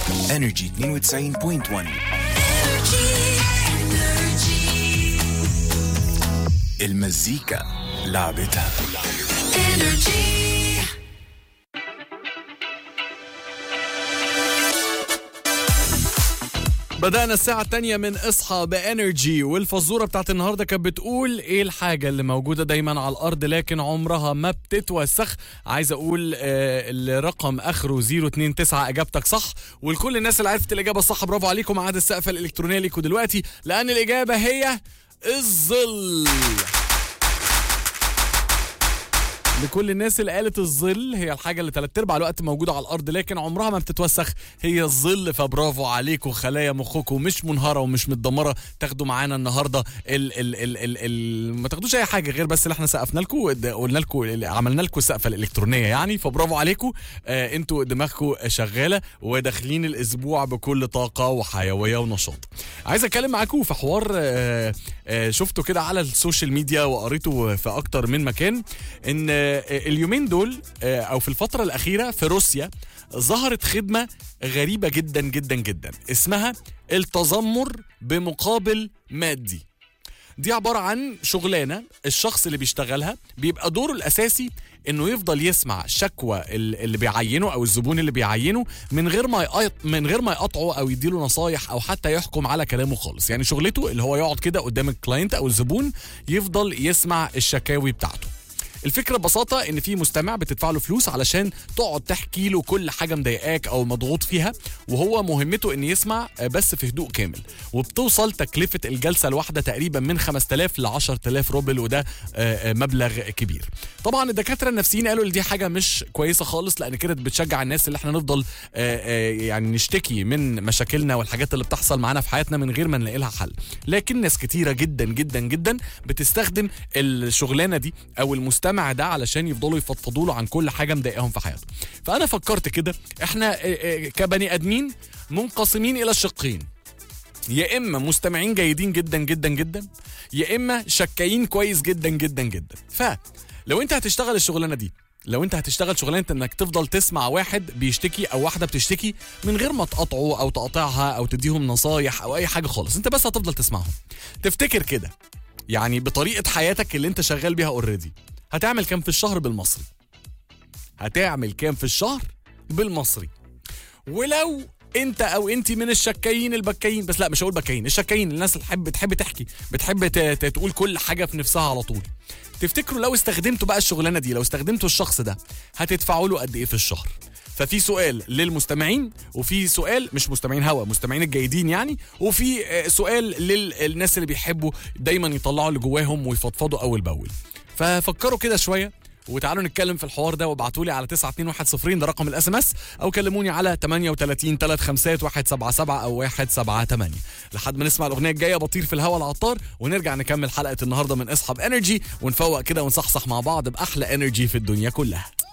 انرجي 92.1 المزيكا لعبتها بدأنا الساعة التانية من اصحى بانرجي والفزورة بتاعت النهاردة كانت بتقول ايه الحاجة اللي موجودة دايما على الأرض لكن عمرها ما بتتوسخ عايز أقول آه الرقم آخره 029 إجابتك صح ولكل الناس اللي عرفت الإجابة الصح برافو عليكم عاد السقف الإلكترونية ليكوا دلوقتي لأن الإجابة هي الظل لكل الناس اللي قالت الظل هي الحاجه اللي تلات ارباع الوقت موجوده على الارض لكن عمرها ما بتتوسخ هي الظل فبرافو عليكم خلايا مخكم مش منهاره ومش متدمره تاخدوا معانا النهارده ال ال ال ال ال ما تاخدوش اي حاجه غير بس اللي احنا سقفنا لكم قلنا لكم عملنا لكم السقفه الالكترونيه يعني فبرافو عليكم آه انتوا دماغكم شغاله وداخلين الاسبوع بكل طاقه وحيويه ونشاط عايز اتكلم معاكم في حوار آه آه شفته كده على السوشيال ميديا وقريته في اكتر من مكان ان اليومين دول او في الفتره الاخيره في روسيا ظهرت خدمه غريبه جدا جدا جدا اسمها التذمر بمقابل مادي دي عباره عن شغلانه الشخص اللي بيشتغلها بيبقى دوره الاساسي انه يفضل يسمع شكوى اللي بيعينه او الزبون اللي بيعينه من غير ما يقط من غير ما يقطعه او يديله نصايح او حتى يحكم على كلامه خالص يعني شغلته اللي هو يقعد كده قدام الكلاينت او الزبون يفضل يسمع الشكاوي بتاعته الفكره ببساطه ان في مستمع بتدفع له فلوس علشان تقعد تحكي له كل حاجه مضايقاك او مضغوط فيها وهو مهمته ان يسمع بس في هدوء كامل وبتوصل تكلفه الجلسه الواحده تقريبا من 5000 ل 10000 روبل وده مبلغ كبير طبعا الدكاتره النفسيين قالوا دي حاجه مش كويسه خالص لان كده بتشجع الناس اللي احنا نفضل يعني نشتكي من مشاكلنا والحاجات اللي بتحصل معانا في حياتنا من غير ما نلاقي لها حل لكن ناس كتيره جدا جدا جدا بتستخدم الشغلانه دي او المستمع المجتمع ده علشان يفضلوا يفضفضوا له عن كل حاجه مضايقاهم في حياتهم فانا فكرت كده احنا كبني ادمين منقسمين الى شقين يا اما مستمعين جيدين جدا جدا جدا يا اما شكايين كويس جدا جدا جدا فلو انت هتشتغل الشغلانه دي لو انت هتشتغل شغلانه انك تفضل تسمع واحد بيشتكي او واحده بتشتكي من غير ما تقطعه او تقاطعها او تديهم نصايح او اي حاجه خالص انت بس هتفضل تسمعهم تفتكر كده يعني بطريقه حياتك اللي انت شغال بيها اوريدي هتعمل كام في الشهر بالمصري هتعمل كام في الشهر بالمصري ولو انت او انت من الشكايين البكايين بس لا مش هقول بكايين الشكايين الناس اللي بتحب بتحب تحكي بتحب تقول كل حاجه في نفسها على طول تفتكروا لو استخدمتوا بقى الشغلانه دي لو استخدمتوا الشخص ده هتدفعوا له قد ايه في الشهر ففي سؤال للمستمعين وفي سؤال مش مستمعين هوا مستمعين الجيدين يعني وفي سؤال للناس اللي بيحبوا دايما يطلعوا اللي جواهم ويفضفضوا اول باول ففكروا كده شويه وتعالوا نتكلم في الحوار ده وابعتوا لي على 92110 ده رقم الاس ام اس او كلموني على 38 35 177 او 178 لحد ما نسمع الاغنيه الجايه بطير في الهوا العطار ونرجع نكمل حلقه النهارده من اصحاب انرجي ونفوق كده ونصحصح مع بعض باحلى انرجي في الدنيا كلها